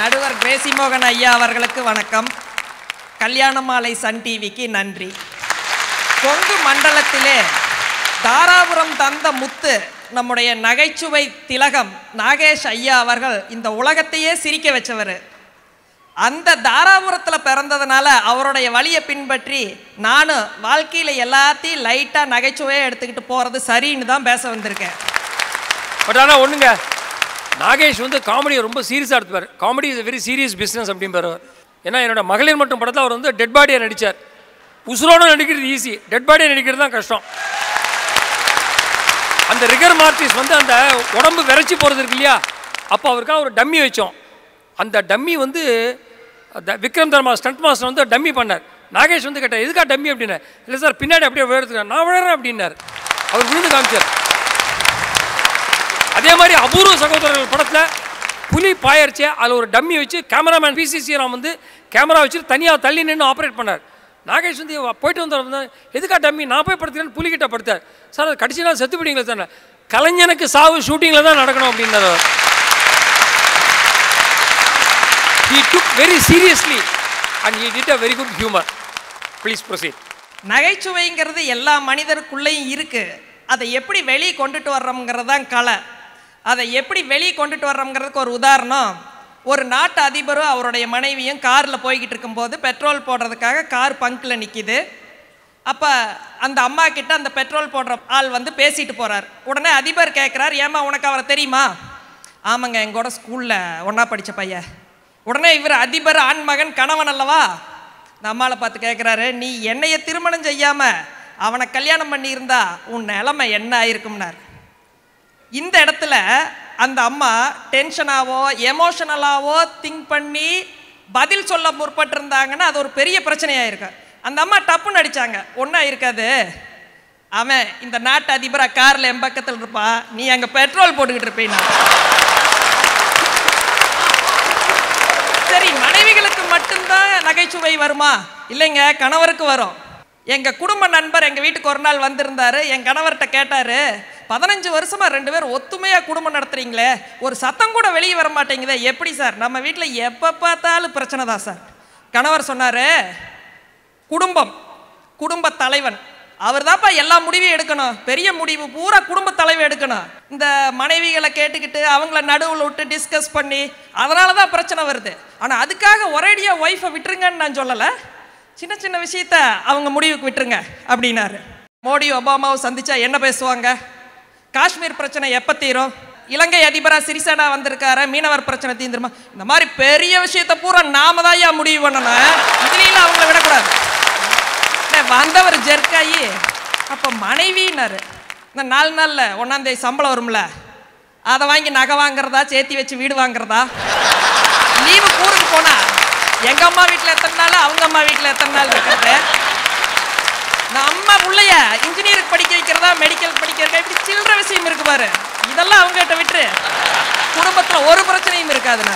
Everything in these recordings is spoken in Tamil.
நடுவர் கிரேசி மோகன் ஐயா அவர்களுக்கு வணக்கம் கல்யாண மாலை சன் டிவிக்கு நன்றி கொங்கு மண்டலத்திலே தாராபுரம் தந்த முத்து நம்முடைய நகைச்சுவை திலகம் நாகேஷ் ஐயா அவர்கள் இந்த உலகத்தையே சிரிக்க வச்சவர் அந்த தாராபுரத்தில் பிறந்ததுனால அவருடைய வழியை பின்பற்றி நானும் வாழ்க்கையில் எல்லாத்தையும் லைட்டாக நகைச்சுவையாக எடுத்துக்கிட்டு போகிறது சரின்னு தான் பேச வந்திருக்கேன் பட் ஆனால் ஒன்றுங்க நாகேஷ் வந்து காமெடியை ரொம்ப சீரியஸாக எடுத்துப்பார் comedy is very serious business அப்படிம்பார் அவர் ஏன்னா என்னோட மகளிர் மட்டும் படத்தில் அவர் வந்து டெட் பாடியை நடித்தார் உசுரோட நடிக்கிறது ஈஸி டெட் பாடியை நடிக்கிறது தான் கஷ்டம் அந்த ரிகர் மார்டிஸ் வந்து அந்த உடம்பு விரைச்சி போகிறது இருக்கு இல்லையா அப்போ அவருக்காக ஒரு டம்மி வச்சோம் அந்த டம்மி வந்து அந்த விக்ரம் தர்மா ஸ்டண்ட் மாஸ்டர் வந்து டம்மி பண்ணார் நாகேஷ் வந்து கேட்டார் எதுக்கா டம்மி அப்படின்னார் இல்லை சார் பின்னாடி அப்படியே விழுறதுக்கு நான் விழுறேன் அப்படின்னார் அவர் விழுந்து காமிச்சார் அதே மாதிரி அபூர்வ சகோதரர்கள் படத்தில் புலி பாயரிச்சு அதில் ஒரு டம்மி வச்சு கேமராமேன் பிசி ஸ்ரீராம் வந்து கேமரா வச்சு தனியாக தள்ளி நின்று ஆப்ரேட் பண்ணார் நாகேஷ் வந்து போயிட்டு வந்தார் எதுக்கா டம்மி நான் போய் படுத்துக்கிறேன்னு புலிகிட்ட படுத்தார் சார் அது கடைசி நாள் செத்து போயிட்டீங்களா சார் கலைஞனுக்கு சாவு ஷூட்டிங்கில் தான் நடக்கணும் அப்படின்னார் அவர் he took very seriously and he did a very good humor please proceed நகைச்சுவைங்கிறது எல்லா மனிதருக்குள்ளேயும் இருக்கு அதை எப்படி வெளியே கொண்டுட்டு வர்றோம்ங்கிறது தான் கலை அதை எப்படி வெளியே கொண்டுட்டு வர்றோம்ங்கிறதுக்கு ஒரு உதாரணம் ஒரு நாட்டு அதிபரும் அவருடைய மனைவியும் காரில் போய்கிட்டு இருக்கும்போது பெட்ரோல் போடுறதுக்காக கார் பங்கில் நிற்கிது அப்போ அந்த அம்மா கிட்ட அந்த பெட்ரோல் போடுற ஆள் வந்து பேசிட்டு போகிறார் உடனே அதிபர் கேட்குறார் ஏம்மா உனக்கு அவரை தெரியுமா ஆமாங்க எங்கூட ஸ்கூலில் ஒன்றா படித்த பையன் உடனே இவர் அதிபர் ஆண்மகன் கணவன் அல்லவா இந்த அம்மாவை பார்த்து கேட்குறாரு நீ என்னைய திருமணம் செய்யாம அவனை கல்யாணம் பண்ணியிருந்தா உன் நிலைமை என்ன ஆயிருக்கும்னார் இந்த இடத்துல அந்த அம்மா டென்ஷனாவோ எமோஷனலாவோ திங்க் பண்ணி பதில் சொல்ல முற்பட்டிருந்தாங்கன்னா அது ஒரு பெரிய பிரச்சனையாக அந்த அம்மா டப்புன்னு அடிச்சாங்க ஒன்றும் இருக்காது அவன் இந்த நாட்டு அதிபரா காரில் என் பக்கத்தில் இருப்பான் நீ அங்கே பெட்ரோல் போட்டுக்கிட்டு இருப்பீனா சரி மனைவிகளுக்கு மட்டும்தான் நகைச்சுவை வருமா இல்லைங்க கணவருக்கு வரும் எங்க குடும்ப நண்பர் எங்க வீட்டுக்கு ஒரு நாள் வந்திருந்தாரு என் கணவர்கிட்ட கேட்டாரு பதினஞ்சு வருஷமா ரெண்டு பேரும் ஒத்துமையா குடும்பம் நடத்துறீங்களே ஒரு சத்தம் கூட வெளியே வர மாட்டேங்குதே எப்படி சார் நம்ம வீட்டில் எப்போ பார்த்தாலும் பிரச்சனை தான் சார் கணவர் சொன்னாரு குடும்பம் குடும்ப தலைவன் அவர் தான்ப்பா எல்லா முடிவையும் எடுக்கணும் பெரிய முடிவு பூரா குடும்ப தலைவர் எடுக்கணும் இந்த மனைவிகளை கேட்டுக்கிட்டு அவங்கள நடுவில் விட்டு டிஸ்கஸ் பண்ணி அதனால தான் பிரச்சனை வருது ஆனால் அதுக்காக ஒரேடியாக ஒய்ஃபை விட்டுருங்கன்னு நான் சொல்லலை சின்ன சின்ன விஷயத்த அவங்க முடிவுக்கு விட்டுருங்க அப்படின்னாரு மோடி ஒபாமாவை சந்திச்சா என்ன பேசுவாங்க காஷ்மீர் பிரச்சனை எப்போ தீரும் இலங்கை அதிபரா சிறிசேனா வந்திருக்காரு மீனவர் பிரச்சனை தீந்துருமா இந்த மாதிரி பெரிய விஷயத்த பூரா நாம தான் ஏன் முடிவு பண்ணணும் இதுலையும் அவங்கள விடக்கூடாது இல்லை, வந்தவர் ஜெர்க்காயி அப்போ மனைவின்னாரு இந்த நாலு நாளில் ஒன்றாந்தேதி சம்பளம் வரும்ல அதை வாங்கி நகை வாங்குறதா சேர்த்தி வச்சு வீடு வாங்குறதா லீவு ஊருக்கு போனா எங்க அம்மா வீட்டில் எத்தனை நாள் அவங்க அம்மா வீட்டில் எத்தனை நாள் இருக்கிறது நம்ம பிள்ளைய இன்ஜினியருக்கு படிக்க வைக்கிறதா மெடிக்கல் படிக்க வைக்கிறதா இப்படி சில்லற விஷயம் இருக்கு பாரு இதெல்லாம் அவங்க கிட்ட விட்டுரு குடும்பத்துல ஒரு பிரச்சனையும் இருக்காதுண்ணா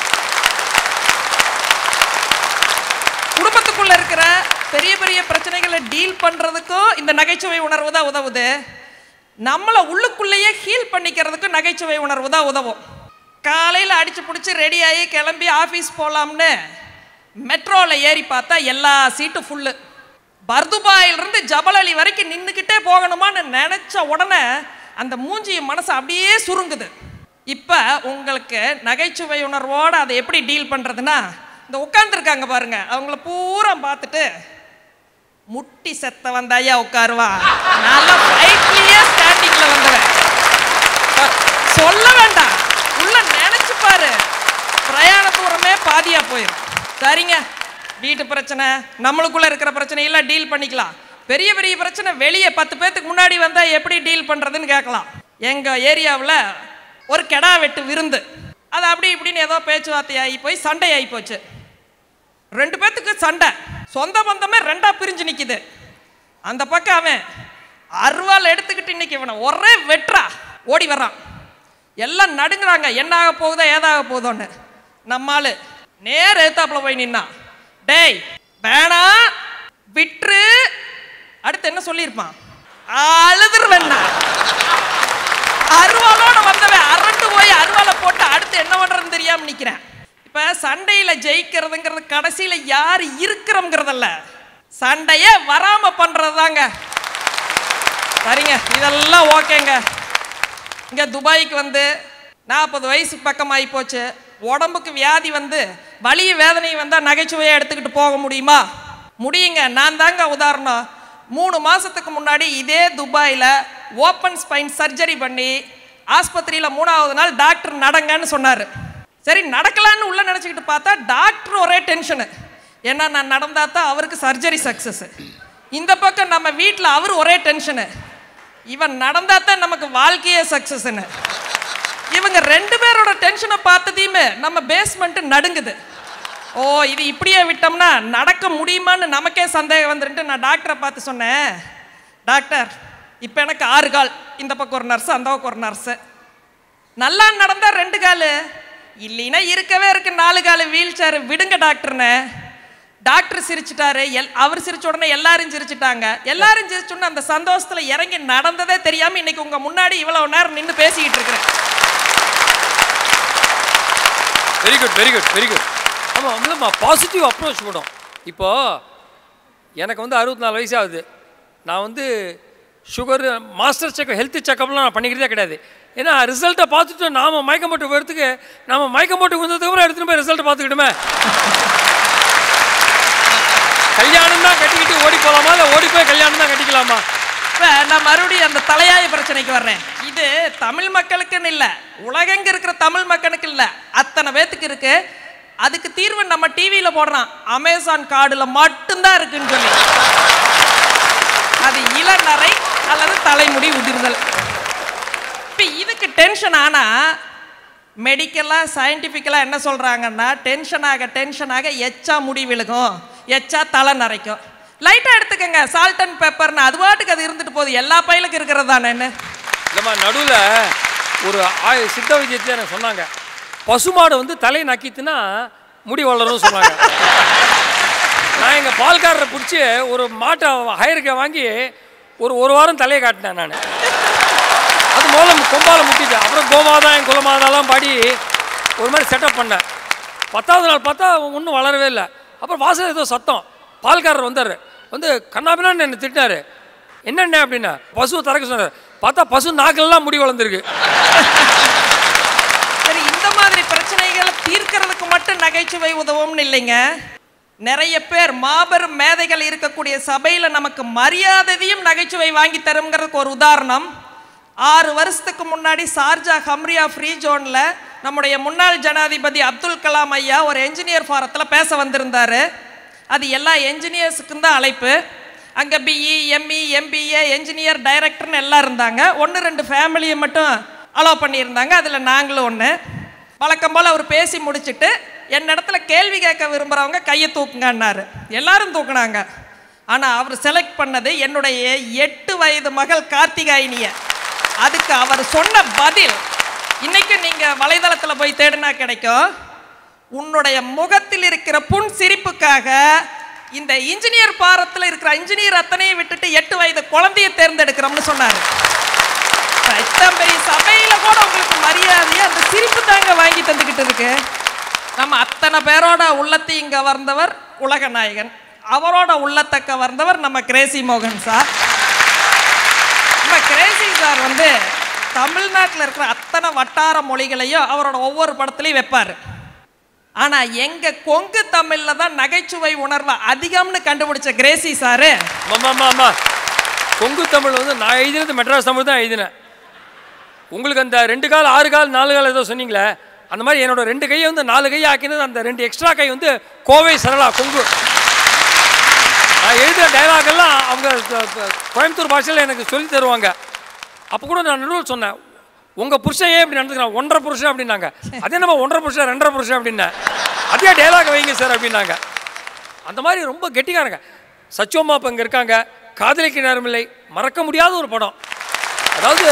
குடும்பத்துக்குள்ள இருக்கிற பெரிய பெரிய பிரச்சனைகளை டீல் பண்றதுக்கும் இந்த நகைச்சுவை உணர்வு தான் உதவுது நம்மளை உள்ளுக்குள்ளேயே ஹீல் பண்ணிக்கிறதுக்கும் நகைச்சுவை உணர்வு தான் உதவும் காலையில் அடிச்சு பிடிச்சி ரெடி ஆகி கிளம்பி ஆஃபீஸ் போகலாம்னு மெட்ரோவில் ஏறி பார்த்தா எல்லா சீட்டும் ஃபுல்லு பர்துபாயிலிருந்து ஜபலலி வரைக்கும் நின்றுக்கிட்டே போகணுமான்னு நினச்ச உடனே அந்த மூஞ்சி மனசு அப்படியே சுருங்குது இப்போ உங்களுக்கு நகைச்சுவை உணர்வோடு அதை எப்படி டீல் பண்ணுறதுன்னா இந்த உட்காந்துருக்காங்க பாருங்க அவங்கள பூரா பார்த்துட்டு முட்டி செத்த வந்தாயா உட்காருவான் நல்லா ஃபைட்லயே ஸ்டாண்டிங்ல வந்தவன் சொல்ல வேண்டாம் உள்ள நினைச்சு பாரு பிரயாண தூரமே பாதியா போயிடும் சரிங்க வீட்டு பிரச்சனை நம்மளுக்குள்ள இருக்கிற பிரச்சனையெல்லாம் டீல் பண்ணிக்கலாம் பெரிய பெரிய பிரச்சனை வெளியே பத்து பேத்துக்கு முன்னாடி வந்தா எப்படி டீல் பண்றதுன்னு கேட்கலாம் எங்க ஏரியாவில் ஒரு கெடா வெட்டு விருந்து அது அப்படி இப்படின்னு ஏதோ பேச்சுவார்த்தை ஆகி போய் சண்டை ஆகி போச்சு ரெண்டு பேத்துக்கு சண்டை சொந்த பந்தமே ரெண்டா பிரிஞ்சு நிக்குது அந்த பக்கம் அவன் அருவாள் எடுத்துக்கிட்டு இன்னைக்கு இவனை ஒரே வெட்டுறா ஓடி வர்றான் எல்லாம் நடுங்குறாங்க என்ன ஆக போகுதோ ஏதாக போகுதோன்னு நம்மாளு நேர் எழுத்தாப்புல போய் நின்னான் டேய் வேணா விட்டுரு அடுத்து என்ன சொல்லியிருப்பான் அழுதுருவேண்ணா அருவாளோட வந்தவன் அரண்டு போய் அருவாளை போட்டு அடுத்து என்ன பண்றதுன்னு தெரியாம நிக்கிறேன் இப்ப சண்டையில ஜெயிக்கிறதுங்கிறது கடைசியில யார் இருக்கிறோங்கிறதல்ல சண்டையே வராம பண்றதுதாங்க சரிங்க இதெல்லாம் ஓகேங்க இங்க துபாய்க்கு வந்து நாற்பது வயசு பக்கமாகி போச்சு உடம்புக்கு வியாதி வந்து வலி வேதனை வந்தால் நகைச்சுவையாக எடுத்துக்கிட்டு போக முடியுமா முடியுங்க நான் தாங்க உதாரணம் மூணு மாதத்துக்கு முன்னாடி இதே துபாயில் ஓப்பன் ஸ்பைன் சர்ஜரி பண்ணி ஆஸ்பத்திரியில் மூணாவது நாள் டாக்டர் நடங்கன்னு சொன்னார் சரி நடக்கலான்னு உள்ள நினச்சிக்கிட்டு பார்த்தா டாக்டர் ஒரே டென்ஷனு ஏன்னா நான் நடந்தா தான் அவருக்கு சர்ஜரி சக்ஸஸ் இந்த பக்கம் நம்ம வீட்டில் அவர் ஒரே டென்ஷனு இவன் நடந்தா தான் நமக்கு வாழ்க்கையே சக்ஸஸ்ன்னு இவங்க ரெண்டு பேரோட டென்ஷனை பார்த்ததையுமே நம்ம பேஸ்மெண்ட் நடுங்குது ஓ இது இப்படியே விட்டோம்னா நடக்க முடியுமான்னு நமக்கே சந்தேகம் வந்துருன்ட்டு நான் டாக்டரை பார்த்து சொன்னேன் டாக்டர் இப்போ எனக்கு ஆறு கால் இந்த பக்கம் ஒரு நர்ஸு அந்த பக்கம் ஒரு நர்ஸு நல்லா நடந்தா ரெண்டு காலு இல்லைன்னா இருக்கவே இருக்கு நாலு காலு வீல் சேர் விடுங்க டாக்டர்னு டாக்டர் சிரிச்சிட்டாரு எல் அவர் சிரிச்ச உடனே எல்லாரும் சிரிச்சிட்டாங்க எல்லாரும் சிரிச்சோன்னு அந்த சந்தோஷத்துல இறங்கி நடந்ததே தெரியாம இன்னைக்கு உங்க முன்னாடி இவ்வளவு நேரம் நின்று பேசிக்கிட்டு இருக்கிறேன் very good very good very good ஆமாம் இல்லைம்மா பாசிட்டிவ் அப்ரோச் கூடும் இப்போது எனக்கு வந்து அறுபத்தி நாலு வயசு ஆகுது நான் வந்து சுகர் மாஸ்டர் செக் ஹெல்த் செக்கப்லாம் நான் பண்ணிக்கிறதே கிடையாது ஏன்னா ரிசல்ட்டை பார்த்துட்டு நாம் மயக்கம் போட்டு வரதுக்கு நம்ம மயக்கம் போட்டு வந்ததுக்கப்புறம் எடுத்துகிட்டு போய் ரிசல்ட்டை பார்த்துக்கிட்டுமே கல்யாணம் தான் கட்டிக்கிட்டு ஓடி போகலாமா இல்லை ஓடி போய் கல்யாணம் தான் கட்டிக்கலாமா இப்ப நான் மறுபடியும் அந்த தலையாய பிரச்சனைக்கு வர்றேன் இது தமிழ் மக்களுக்குன்னு இல்ல உலகெங்க இருக்கிற தமிழ் மக்களுக்கு இல்ல அத்தனை பேத்துக்கு இருக்கு அதுக்கு தீர்வு நம்ம டிவியில போடுறான் அமேசான் கார்டுல மட்டும்தான் இருக்குன்னு சொல்லி அது இளநரை அல்லது தலைமுடி உதிர்தல் இப்போ இதுக்கு டென்ஷன் ஆனா மெடிக்கலாக சயின்டிஃபிக்கலாக என்ன சொல்கிறாங்கன்னா டென்ஷன் ஆக டென்ஷன் ஆக எச்சா முடி விழுகும் எச்சா தலை நரைக்கும் லைட்டாக எடுத்துக்கங்க சால்ட் அண்ட் பெப்பர்னு அது பாட்டுக்கு அது இருந்துட்டு போகுது எல்லா பயிலுக்கும் இருக்கிறது தானேன்னு இல்லைம்மா நடுவில் ஒரு ஆய சித்த வைத்தியத்தில் எனக்கு சொன்னாங்க பசுமாடு வந்து தலையை நக்கித்துனா முடி வளரும்னு சொன்னாங்க நான் எங்கள் பால்காரரை பிடிச்சி ஒரு மாட்டை ஹயருக்கு வாங்கி ஒரு ஒரு வாரம் தலையை காட்டினேன் நான் அது மூலம் கொம்பால் முட்டிட்டேன் அப்புறம் கோமாதான் குலமாதாலாம் பாடி ஒரு மாதிரி செட்டப் பண்ணேன் பத்தாவது நாள் பார்த்தா ஒன்றும் வளரவே இல்லை அப்புறம் வாசல் ஏதோ சத்தம் பால்காரர் வந்தார் வந்து கண்ணாபின்னான்னு என்னை திட்டினாரு என்னென்ன அப்படின்னா பசுவை திறக்க சொன்னார் பார்த்தா பசு நாக்கெல்லாம் முடி வளர்ந்துருக்கு சரி இந்த மாதிரி பிரச்சனைகளை தீர்க்கறதுக்கு மட்டும் நகைச்சுவை உதவும்னு இல்லைங்க நிறைய பேர் மாபெரும் மேதைகள் இருக்கக்கூடிய சபையில நமக்கு மரியாதையும் நகைச்சுவை வாங்கி தருங்கிறதுக்கு ஒரு உதாரணம் ஆறு வருஷத்துக்கு முன்னாடி சார்ஜா ஹம்ரியா ஃப்ரீ ஜோன்ல நம்முடைய முன்னாள் ஜனாதிபதி அப்துல் கலாம் ஐயா ஒரு என்ஜினியர் ஃபாரத்தில் பேச வந்திருந்தாரு அது எல்லா என்ஜினியர்ஸுக்கும் தான் அழைப்பு அங்கே பிஇ எம்இ எம்பிஏ என்ஜினியர் டைரக்டர்னு எல்லாம் இருந்தாங்க ஒன்று ரெண்டு ஃபேமிலியை மட்டும் அலோவ் பண்ணியிருந்தாங்க அதில் நாங்களும் ஒன்று வழக்கம் போல் அவர் பேசி முடிச்சுட்டு என் இடத்துல கேள்வி கேட்க விரும்புகிறவங்க கையை தூக்குங்கன்னாரு எல்லாரும் தூக்குனாங்க ஆனால் அவர் செலக்ட் பண்ணது என்னுடைய எட்டு வயது மகள் கார்த்திகாயினிய அதுக்கு அவர் சொன்ன பதில் இன்னைக்கு நீங்கள் வலைதளத்தில் போய் தேடினா கிடைக்கும் உன்னுடைய முகத்தில் இருக்கிற புன் சிரிப்புக்காக இந்த இன்ஜினியர் பாரத்தில் இருக்கிற இன்ஜினியர் அத்தனையும் விட்டுட்டு எட்டு வயது குழந்தையை தேர்ந்தெடுக்கிறோம்னு சொன்னார் இத்தனை பெரிய சபையில கூட உங்களுக்கு மரியாதையை அந்த சிரிப்பு தாங்க வாங்கி தந்துக்கிட்டு இருக்கு நம்ம அத்தனை பேரோட உள்ளத்தையும் கவர்ந்தவர் உலக நாயகன் அவரோட உள்ளத்தை கவர்ந்தவர் நம்ம கிரேசி மோகன் சார் நம்ம கிரேசி சார் வந்து தமிழ்நாட்டில் இருக்கிற அத்தனை வட்டார மொழிகளையும் அவரோட ஒவ்வொரு படத்துலையும் வைப்பார் ஆனால் எங்க கொங்கு தமிழில் தான் நகைச்சுவை உணர்வு அதிகம்னு கண்டுபிடிச்ச கிரேசி சாரு ஆமாம் ஆமாம் ஆமாம் கொங்கு தமிழ் வந்து நான் எழுதினது மெட்ராஸ் தமிழ் தான் எழுதினேன் உங்களுக்கு அந்த ரெண்டு கால் ஆறு கால் நாலு கால் ஏதோ சொன்னீங்களே அந்த மாதிரி என்னோட ரெண்டு கையை வந்து நாலு கை ஆக்கினது அந்த ரெண்டு எக்ஸ்ட்ரா கை வந்து கோவை சரளா கொங்கு நான் எழுதுகிற டைலாக் எல்லாம் அவங்க க- க- கோயம்புத்தூர் பாஷையில் எனக்கு சொல்லி தருவாங்க அப்போ கூட நான் நடுவில் சொன்னேன் உங்கள் புருஷன் ஏன் இப்படி நடந்துக்கிறான் ஒன்றரை புருஷன் அப்படின்னாங்க அதே நம்ம ஒன்றரை புருஷன் ரெண்டரை புருஷன் அப்படின்னேன் அதே டைலாக் வைங்க சார் அப்படின்னாங்க அந்த மாதிரி ரொம்ப கெட்டிக்காரங்க சச்சோமா இப்போ இங்கே இருக்காங்க காதலிக்க நேரமில்லை மறக்க முடியாத ஒரு படம் அதாவது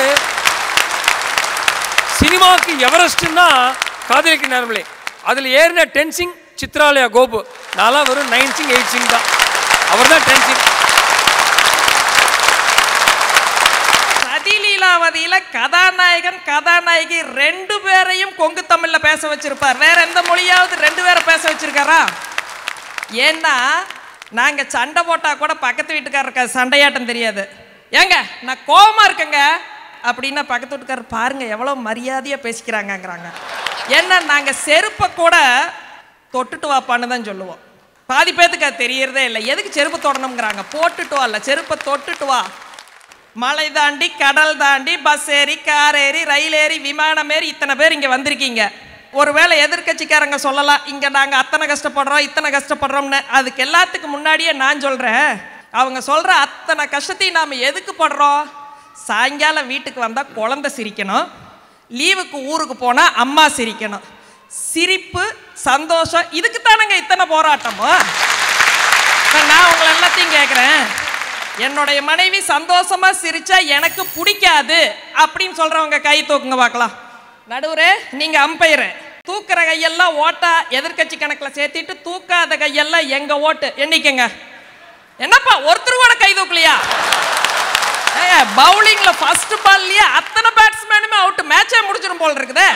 சினிமாவுக்கு எவரெஸ்ட்னா காதலிக்க நேரமில்லை அதில் ஏறின டென்சிங் சித்ராலயா கோபு நான்லாம் வெறும் நைன் சிங் எயிட் சிங் தான் அவர் தான் டென்சிங் சதிலீலா சித்ராவதியில கதாநாயகன் கதாநாயகி ரெண்டு பேரையும் கொங்கு தமிழ்ல பேச வச்சிருப்பார் வேற எந்த மொழியாவது ரெண்டு பேரை பேச வச்சிருக்காரா ஏன்னா நாங்க சண்டை போட்டா கூட பக்கத்து வீட்டுக்காரருக்கு சண்டையாட்டம் தெரியாது ஏங்க நான் கோவமா இருக்கேங்க அப்படின்னா பக்கத்து வீட்டுக்காரர் பாருங்க எவ்வளவு மரியாதையா பேசிக்கிறாங்கங்கிறாங்க ஏன்னா நாங்க செருப்பை கூட தொட்டுட்டு வாப்பான்னு தான் சொல்லுவோம் பாதி பேத்துக்கு அது தெரியறதே இல்லை எதுக்கு செருப்பு தொடணுங்கிறாங்க போட்டுட்டு வா இல்லை செருப்பை தொட்டுட்டு வா மலை தாண்டி கடல் தாண்டி பஸ் ஏறி கார் ஏறி ரயில் ஏறி விமானம் ஏறி இத்தனை பேர் இங்கே வந்திருக்கீங்க ஒருவேளை எதிர்க்கட்சிக்காரங்க சொல்லலாம் இங்கே நாங்கள் அத்தனை கஷ்டப்படுறோம் இத்தனை கஷ்டப்படுறோம்னு அதுக்கு எல்லாத்துக்கு முன்னாடியே நான் சொல்கிறேன் அவங்க சொல்கிற அத்தனை கஷ்டத்தையும் நாம் எதுக்கு படுறோம் சாயங்காலம் வீட்டுக்கு வந்தால் குழந்தை சிரிக்கணும் லீவுக்கு ஊருக்கு போனால் அம்மா சிரிக்கணும் சிரிப்பு சந்தோஷம் இதுக்கு தானங்க இத்தனை போராட்டமோ இப்ப நான் உங்களை எல்லாத்தையும் கேட்குறேன் என்னுடைய மனைவி சந்தோஷமா சிரிச்சா எனக்கு பிடிக்காது அப்படின்னு சொல்றவங்க கை தூக்குங்க பார்க்கலாம் நடுவரே நீங்க அம்பையரு தூக்குற கையெல்லாம் ஓட்டா எதிர்க்கட்சி கணக்கில் சேர்த்திட்டு தூக்காத கையெல்லாம் எங்க ஓட்டு எண்ணிக்கங்க என்னப்பா ஒருத்தர் கூட கை தூக்கலையா பவுலிங்ல ஃபர்ஸ்ட் பால்லயே அத்தனை பேட்ஸ்மேனுமே அவுட் மேட்சே முடிச்சிடும் போல் இருக்குதே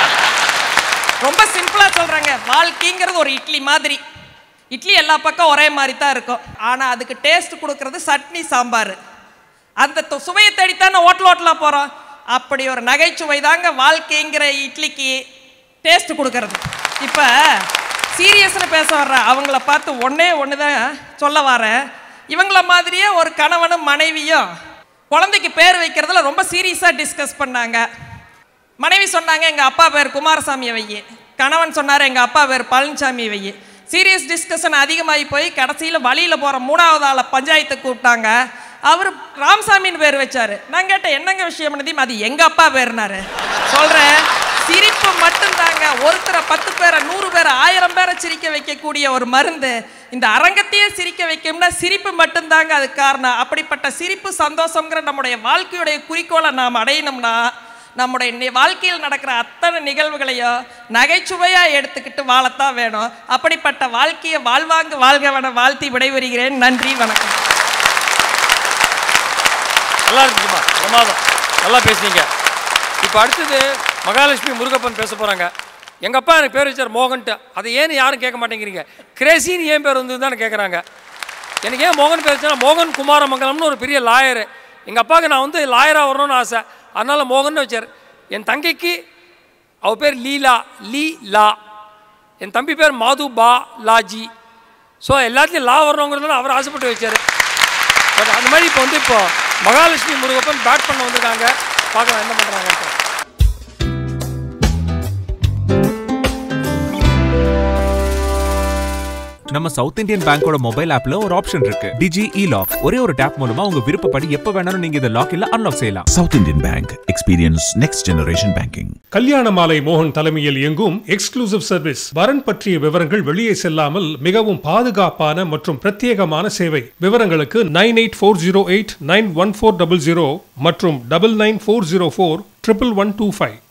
ரொம்ப சிம்பிளா சொல்றாங்க வாழ்க்கைங்கிறது ஒரு இட்லி மாதிரி இட்லி எல்லா பக்கம் ஒரே மாதிரி தான் இருக்கும் ஆனா அதுக்கு டேஸ்ட் கொடுக்கறது சட்னி சாம்பார் அந்த து- சுவையை தேடித்தானே ஹோட்டல் ஹோட்டலாக போகிறோம் அப்படி ஒரு நகைச்சுவை தாங்க வாழ்க்கைங்கிற இட்லிக்கு டேஸ்ட் கொடுக்கறது இப்போ சீரியஸ்னு பேச வர்ற அவங்கள பார்த்து ஒண்ணே ஒன்று தான் சொல்ல வரேன் இவங்கள மாதிரியே ஒரு கணவனும் மனைவியும் குழந்தைக்கு பேர் வைக்கிறதுல ரொம்ப சீரியஸாக டிஸ்கஸ் பண்ணாங்க மனைவி சொன்னாங்க எங்கள் அப்பா பேர் குமாரசாமியை வையி கணவன் சொன்னார் எங்கள் அப்பா பேர் பழனிசாமி வையி சீரியஸ் டிஸ்கஷன் அதிகமாகி போய் கடைசியில் வழியில் போகிற மூணாவது ஆளை பஞ்சாயத்துக்கு கூப்பிட்டாங்க அவர் ராமசாமின்னு பேர் வச்சாரு நான் கேட்டேன் என்னங்க விஷயம் பண்ணதையும் அது எங்கள் அப்பா பேர்னாரு சொல்கிறேன் சிரிப்பு மட்டும்தாங்க ஒருத்தரை பத்து பேரை நூறு பேரை ஆயிரம் பேரை சிரிக்க வைக்கக்கூடிய ஒரு மருந்து இந்த அரங்கத்தையே சிரிக்க வைக்கும்னா சிரிப்பு மட்டும்தாங்க அதுக்கு காரணம் அப்படிப்பட்ட சிரிப்பு சந்தோஷங்கிற நம்முடைய வாழ்க்கையுடைய குறிக்கோளை நாம் அடையணும்னா நம்முடைய நி- வாழ்க்கையில் நடக்கிற அத்தனை நிகழ்வுகளையும் நகைச்சுவையாக எடுத்துக்கிட்டு வாழத்தான் வேணும் அப்படிப்பட்ட வாழ்க்கையை வாழ்வாங்க வாழ்கவன வாழ்த்தி விடைபெறுகிறேன் நன்றி வணக்கம் நல்லா இருக்குமா பிரமாதம் நல்லா பேசுனீங்க இப்போ அடுத்தது மகாலட்சுமி முருகப்பன் பேச போகிறாங்க எங்கள் அப்பா எனக்கு பேர் வச்சார் மோகன்ட்டு அதை ஏன்னு யாரும் கேட்க மாட்டேங்கிறீங்க கிரேசின்னு ஏன் பேர் வந்து தானே கேட்குறாங்க எனக்கு ஏன் மோகன் பேர் வச்சா மோகன் குமாரமங்கலம்னு ஒரு பெரிய லாயரு எங்கள் அப்பாவுக்கு நான் வந்து லாயராக வரணும்னு ஆசை அதனால் மோகன் வச்சார் என் தங்கைக்கு அவ பேர் லீலா லீ லா என் தம்பி பேர் மாது பா லாஜி ஸோ எல்லாத்துலேயும் லா வரணுங்கிறதுனால அவர் ஆசைப்பட்டு வச்சார் பட் அந்த மாதிரி இப்போ வந்து இப்போ மகாலட்சுமி முருகப்பன் பேட் பண்ண வந்திருக்காங்க பார்க்கலாம் என்ன பண்ணுறாங்க நம்ம சவுத் இந்தியன் பேங்கோட மொபைல் ஆப்ல ஒரு ஆப்ஷன் இருக்கு டிஜி இ லாக் ஒரே ஒரு டேப் மூலமா உங்க விருப்பப்படி எப்ப வேணாலும் நீங்க இதை லாக் இல்ல அன்லாக் செய்யலாம் South Indian Bank. Experience next generation banking. கல்யாண மாலை மோகன் தலைமையில் இயங்கும் எக்ஸ்க்ளூசிவ் சர்வீஸ் வரன் பற்றிய விவரங்கள் வெளியே செல்லாமல் மிகவும் பாதுகாப்பான மற்றும் பிரத்யேகமான சேவை விவரங்களுக்கு nine eight four zero eight nine one four double zero மற்றும் double nine four zero four triple one two five